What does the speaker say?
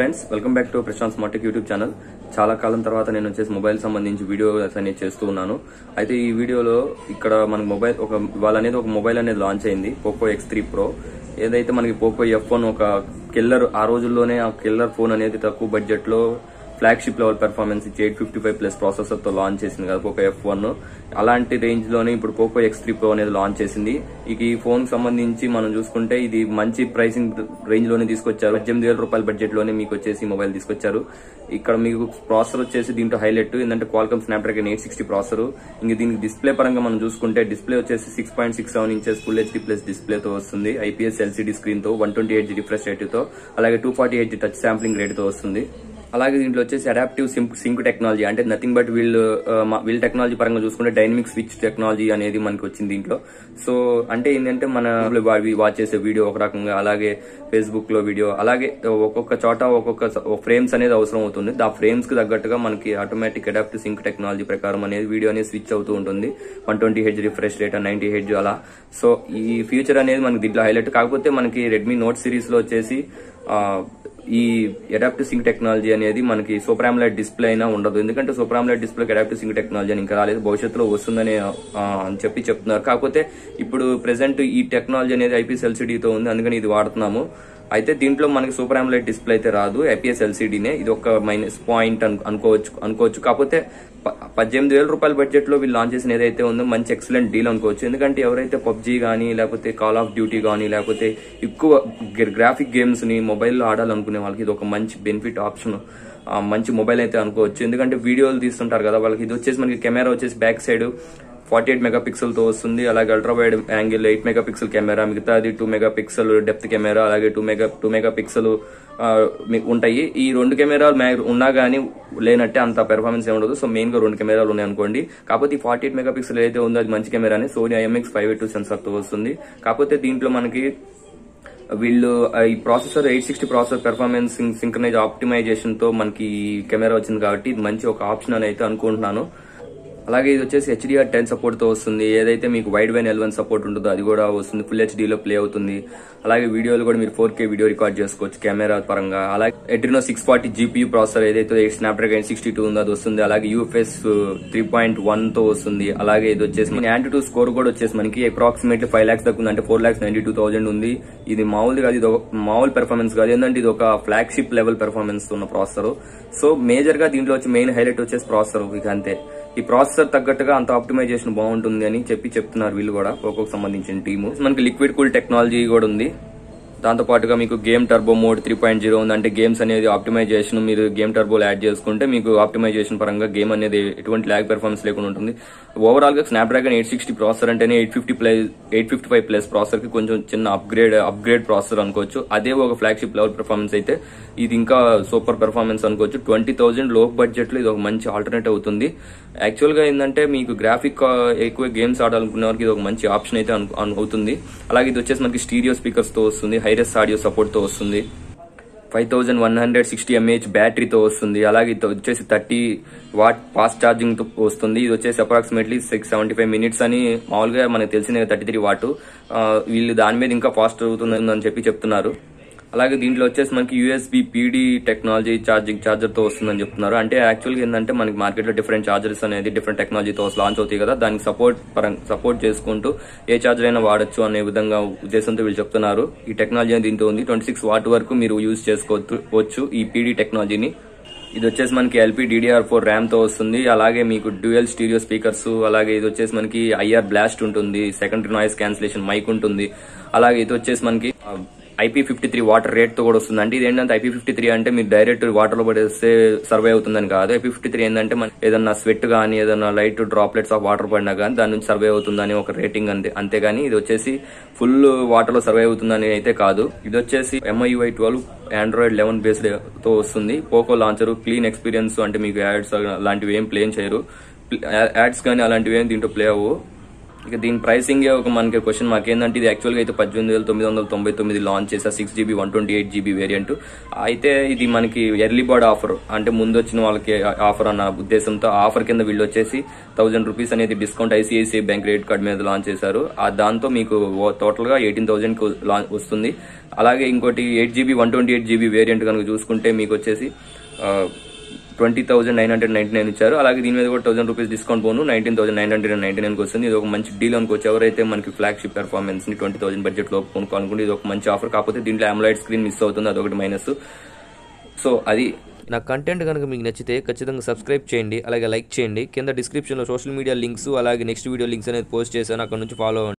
friends welcome back to Prashanth Smartech YouTube channel చాలా కాలం తర్వాత నేను వచ్చేసి మొబైల్ సంబంధించి వీడియోస్ అనేది చేస్తూ ఉన్నాను అయితే ఈ వీడియోలో ఇక్కడ మనకి మొబైల్ ఒక ఇవాళ అనేది ఒక మొబైల్ అనేది లాంచ్ అయింది పోకో ఎక్స్ త్రీ ప్రో ఏదైతే మనకి పోకో ఎఫ్ వన్ ఒక కిల్లర్ ఆ రోజుల్లోనే ఆ కిల్లర్ ఫోన్ అనేది తక్కువ బడ్జెట్ లో ఫ్లాగ్షిప్ లెవెల్ పెర్ఫార్మెన్స్ ఇచ్చి eight fifty five plus processor తో లాంచ్ చేసింది కదా పోకో ఎఫ్ వన్ అలాంటి రేంజ్ లోనే ఇప్పుడు పోకో ఎక్స్ త్రీ ప్రో అనేది లాంచ్ చేసింది ఇక ఈ ఫోన్ సంబంధించి మనం చూసుకుంటే ఇది మంచి ప్రైసింగ్ రేంజ్ లోనే తీసుకొచ్చారు పద్దెనిమిది వేల రూపాయల బడ్జెట్ లోనే మీకు వచ్చేసి మొబైల్ తీసుకొచ్చారు ఇక్కడ మీకు ప్రాసెసర్ వచ్చేసి దీంట్లో హైలైట్ ఏంటంటే Qualcomm Snapdragon eight sixty processor ఇంక దీనికి డిస్ప్లే పరంగా మనం చూసుకుంటే డిస్ప్లే వచ్చేసి six point six seven inches full HD plus display తో వస్తుంది ఐపీఎస్ ఎల్సీడీ స్క్రీన్ తో one twenty eight refresh rate తో అలాగే two forty eight touch sampling rate తో వస్తుంది అలాగే దీంట్లో వచ్చేసి అడాప్టివ్ సింక్ సింక్ టెక్నాలజీ అంటే నథింగ్ బట్ వీళ్ళు వీళ్ళ టెక్నాలజీ పరంగా చూసుకుంటే డైనమిక్ స్విచ్ టెక్నాలజీ అనేది మనకి వచ్చింది దీంట్లో సో అంటే ఏంటంటే మన వాచ్ చేసే వీడియో ఒక రకంగా అలాగే ఫేస్బుక్ లో వీడియో అలాగే ఒక్కొక్క చోట ఒక్కొక్క ఫ్రేమ్స్ అనేది అవసరం అవుతుంది ఆ ఫ్రేమ్స్ కి తగ్గట్టుగా మనకి ఆటోమేటిక్ అడాప్టివ్ సింక్ టెక్నాలజీ ప్రకారం అనేది వీడియో అనేది స్విచ్ అవుతూ ఉంటుంది one twenty H refresh rate ninety H అలా సో ఈ ఫ్యూచర్ అనేది మనకి దీంట్లో హైలైట్ కాకపోతే మనకి రెడ్మీ నోట్ సిరీస్ లో వచ్చేసి ఆ, ఈ అడాప్టివ్ సింక్ టెక్నాలజీ అనేది మనకి సూపరామ్లైట్ డిస్ప్లే అయినా ఉండదు ఎందుకంటే సూపరామ్లైట్ డిస్ప్లేకి అడాప్టివ్ సింక్ టెక్నాలజీ అని ఇంకా రాలేదు భవిష్యత్తులో వస్తుందని ఆ, అని చెప్పి చెప్తున్నారు కాకపోతే ఇప్పుడు ప్రెసెంట్ ఈ టెక్నాలజీ అనేది ఐపీఎస్ ఎల్సీడీతో ఉంది అందుకని ఇది వాడుతున్నాము అయితే దీంట్లో మనకి సూపర్ ఆమ్లైట్ డిస్ప్లే అయితే రాదు ఐపీఎస్ ఎల్సీడీనే ఇది ఒక మైనస్ పాయింట్ అను- అనుకోవచ్చు అనుకోవచ్చు కాకపోతే ప- పద్దెనిమిది వేల రూపాయల బడ్జెట్ లో వీళ్ళు లాంచ్ చేసిన ఏదైతే ఉందో మంచి ఎక్సలెంట్ డీల్ అనుకోవచ్చు ఎందుకంటే ఎవరైతే పబ్జీ కానీ లేకపోతే కాల్ ఆఫ్ డ్యూటీ కానీ లేకపోతే ఎక్కువ గ్రాఫిక్ గేమ్స్ ని మొబైల్లో ఆడాలనుకునే వాళ్ళకి ఇది ఒక మంచి బెనిఫిట్ ఆప్షన్ ఆ, మంచి మొబైల్ అయితే అనుకోవచ్చు ఎందుకంటే వీడియోలు తీస్తుంటారు కదా వాళ్ళకి ఇది వచ్చేసి మనకి కెమెరా వచ్చేసి back side forty eight mega pixel తో వస్తుంది అలాగే ultra wide angle eight mega pixel camera మిగతా అది two mega pixel depth camera అలాగే two mega two mega pixel ఉంటాయి ఈ రెండు కెమెరాలు మ్యా- ఉన్నా గానీ లేనట్టే అంత పెర్ఫార్మెన్స్ ఏమి ఉండదు సో మెయిన్ గా రెండు కెమెరాలు ఉన్నాయి అనుకోండి కాకపోతే ఈ ఫార్టీ ఎయిట్ మెగా పిక్సెల్ ఏదైతే ఉందో అది మంచి కెమెరానే Sony IMX five eight two sensor తో వస్తుంది కాకపోతే దీంట్లో మనకి వీళ్ళు ఆ, ఈ processor eight sixty processor performance synchronize optimization తో మనకి ఈ కెమెరా వచ్చింది కాబట్టి ఇది మంచి ఒక ఆప్షన్ అని అయితే అనుకుంటున్నాను అలాగే ఇది వచ్చేసి హెచ్డిఆర్ టెన్ సపోర్ట్ తో వస్తుంది ఏదైతే మీకు వైడ్ వైన్ ఎల్వన్ సపోర్ట్ ఉంటుందో అది కూడా వస్తుంది ఫుల్ హెచ్డీలో ప్లే అవుతుంది అలాగే వీడియోలు కూడా మీరు ఫోర్ కే వీడియో రికార్డ్ చేసుకోవచ్చు కెమెరా పరంగా అలాగే Adreno six forty GPU processor ఏదైతే స్నాప్డ్రాగన్ సిక్స్టీ టూ ఉందో అది వస్తుంది అలాగే యూఎఫ్ఎస్ త్రీ పాయింట్ వన్ తో వస్తుంది అలాగే ఇది వచ్చేసి మన యాంటీ టూ స్కోర్ కూడా వచ్చేసి మనకి అప్రాక్సిమేట్లీ ఫైవ్ లాక్స్ దక్కు అంటే four lakhs ninety two thousand ఉంది ఇది మామూలు కాదు ఇది ఒక మామూలు పెర్ఫార్మెన్స్ కాదు ఏంటంటే ఇది ఒక ఫ్లాగ్షిప్ లెవెల్ పెర్ఫార్మెన్స్ ఉన్న ప్రాసెసర్ సో మేజర్ గా దీంట్లో వచ్చి మెయిన్ హైలైట్ వచ్చేసి ప్రాసెసర్ ఇక అంతే ఈ ప్రాసెసర్ తగ్గట్టుగా అంత ఆప్టిమైజేషన్ బాగుంటుంది అని చెప్పి చెప్తున్నారు వీళ్ళు కూడా పోకోకు సంబంధించిన టీము మనకి లిక్విడ్ కూల్ టెక్నాలజీ కూడా ఉంది దాంతో పాటుగా మీకు game turbo mode three point zero ఉంది అంటే గేమ్స్ అనేది ఆప్టిమైజేషన్ మీరు గేమ్ టర్బోలో యాడ్ చేసుకుంటే మీకు ఆప్టిమైజేషన్ పరంగా గేమ్ అనేది ఎటువంటి ల్యాగ్ పెర్ఫార్మెన్స్ లేకుండా ఉంటుంది ఓవరాల్ గా స్నాప్డ్రాగన్ ఎయిట్ సిక్స్టీ ప్రాసెసర్ అంటేనే eight fifty plus eight fifty five plus processor కి కొంచెం చిన్న అప్గ్రేడ్ అప్గ్రేడ్ ప్రాసెసర్ అనుకోవచ్చు అదే ఒక ఫ్లాగ్షిప్ లెవెల్ పెర్ఫార్మెన్స్ అయితే ఇది ఇంకా సూపర్ పెర్ఫార్మెన్స్ అనుకోవచ్చు ట్వంటీ థౌసండ్ లో బడ్జెట్ లో ఇది ఒక మంచి ఆల్టర్నేట్ అవుతుంది యాక్చువల్ గా ఏంటంటే మీకు గ్రాఫిక్ ఎక్కువ గేమ్స్ ఆడాలనుకునే వారికి ఇది ఒక మంచి ఆప్షన్ అయితే అను- అను- అవుతుంది అలాగే ఇది వచ్చేసి మనకి స్టీరియో స్పీకర్స్ తో వస్తుంది హైరెస్ ఆడియో సపోర్ట్ తో వస్తుంది five thousand one hundred sixty mAh బ్యాటరీతో వస్తుంది అలాగే ఇది వచ్చేసి థర్టీ వాట్ ఫాస్ట్ ఛార్జింగ్ తో వస్తుంది ఇది వచ్చేసి approximately six seventy five minutes అని మామూలుగా మనకు తెలిసిన థర్టీ త్రీ వాట్ వీళ్ళు దాని మీద ఇంకా ఫాస్ట్ అవుతుందని చెప్పి చెప్తున్నారు అలాగే దీంట్లో వచ్చేసి మనకి USB PD technology charging charger తో వస్తుందని చెప్తున్నారు అంటే యాక్చువల్గా ఏంటంటే మనకి మార్కెట్ లో డిఫరెంట్ ఛార్జర్స్ అనేది డిఫరెంట్ టెక్నాలజీతో లాంచ్ అవుతాయి కదా దానికి సపోర్ట్ సపోర్ట్ చేసుకుంటూ ఏ ఛార్జర్ అయినా వాడచ్చు అనే విధంగా ఉద్దేశంతో వీళ్ళు చెప్తున్నారు ఈ టెక్నాలజీ అనేది దీంతో ఉంది ట్వంటీ సిక్స్ వాట్ వరకు మీరు యూజ్ చేసుకోవచ్చు ఈ పీడీ టెక్నాలజీని ఇది వచ్చేసి మనకి ఎల్పీ డిడిఆర్ ఫోర్ ర్యామ్ తో వస్తుంది అలాగే మీకు డ్యూయల్ స్టీరియో స్పీకర్స్ అలాగే ఇది వచ్చేసి మనకి ఐఆర్ బ్లాస్ట్ ఉంటుంది సెకండరీ నాయిస్ క్యాన్సిలేషన్ మైక్ ఉంటుంది అలాగే ఇది వచ్చేసి మనకి IP fifty three water rate తో కూడా వస్తుంది అంటే ఇది ఏంటంటే ఐపీ ఫిఫ్టీ త్రీ అంటే మీరు డైరెక్ట్ వాటర్ లో పడేస్తే సర్వే అవుతుందని కాదు ఐపీ ఫిఫ్టీ త్రీ ఏంటంటే మన ఏదన్నా స్వెట్ కానీ ఏదన్నా లైట్ డ్రాప్లెట్స్ ఆఫ్ వాటర్ పడినా కానీ దాని నుంచి సర్వే అవుతుందని ఒక రేటింగ్ అంతే అంతేగాని ఇది వచ్చేసి ఫుల్ వాటర్ లో సర్వే అవుతుందని అయితే కాదు ఇది వచ్చేసి MIUI twelve Android eleven based తో వస్తుంది పోకో లాంచర్ క్లీన్ ఎక్స్పీరియన్స్ అంటే మీకు యాడ్స్ లాంటివి ఏం ప్లే చేయరు యాడ్స్ కానీ అలాంటివి ఏం దీంట్లో ప్లే అవ్వవు ఇక దీని ప్రైసింగ్ ఒక మనకి క్వశ్చన్ మార్క్ ఏంటంటే ఇది యాక్చువల్గా అయితే పద్దెనిమిది వేల తొమ్మిది వందల తొంభై తొమ్మిది లాంచ్ చేసా six GB one twenty eight GB variant అయితే ఇది మనకి ఎర్లీ బర్డ్ ఆఫర్ అంటే ముందు వచ్చిన వాళ్ళకి ఆఫర్ అన్న ఉద్దేశంతో ఆఫర్ కింద వీళ్ళు వచ్చేసి థౌసండ్ రూపీస్ అనేది discount ICICI bank credit card మీద లాంచ్ చేశారు ఆ దాంతో మీకు టోటల్ గా ఎయిటీన్ థౌసండ్ వస్తుంది అలాగే ఇంకోటి eight GB one twenty eight GB variant కనుక చూసుకుంటే మీకు వచ్చేసి twenty thousand nine hundred ninety nine ఇచ్చారు అలాగే దీని మీద కూడా థౌసండ్ రూపీస్ డిస్కౌంట్ పోను nineteen thousand nine hundred ninety నైన్కి వస్తుంది ఇది ఒక మంచి డీల్ అనుకోవచ్చు ఎవరైతే మనకి ఫ్లాగ్షిప్ పెర్ఫార్మెన్స్ ని ట్వంటీ థౌసండ్ బడ్జెట్ లో కొనుక్కోవాలనుకుంటే ఇది ఒక మంచి ఆఫర్ కాకపోతే దీంట్లో అమ్లైట్ స్క్రీన్ మిస్ అవుతుంది అదొకటి మైనస్ సో అది నా కంటెంట్ కనుక మీకు నచ్చితే ఖచ్చితంగా సబ్స్క్రైబ్ చేయండి అలాగే లైక్ చేయండి కింద డిస్క్రిప్షన్లో సోషల్ మీడియా లింక్స్ అలాగే నెక్స్ట్ వీడియో లింక్స్ అనేది పోస్ట్ చేశాను అక్కడ నుంచి ఫాలో అవ్వండి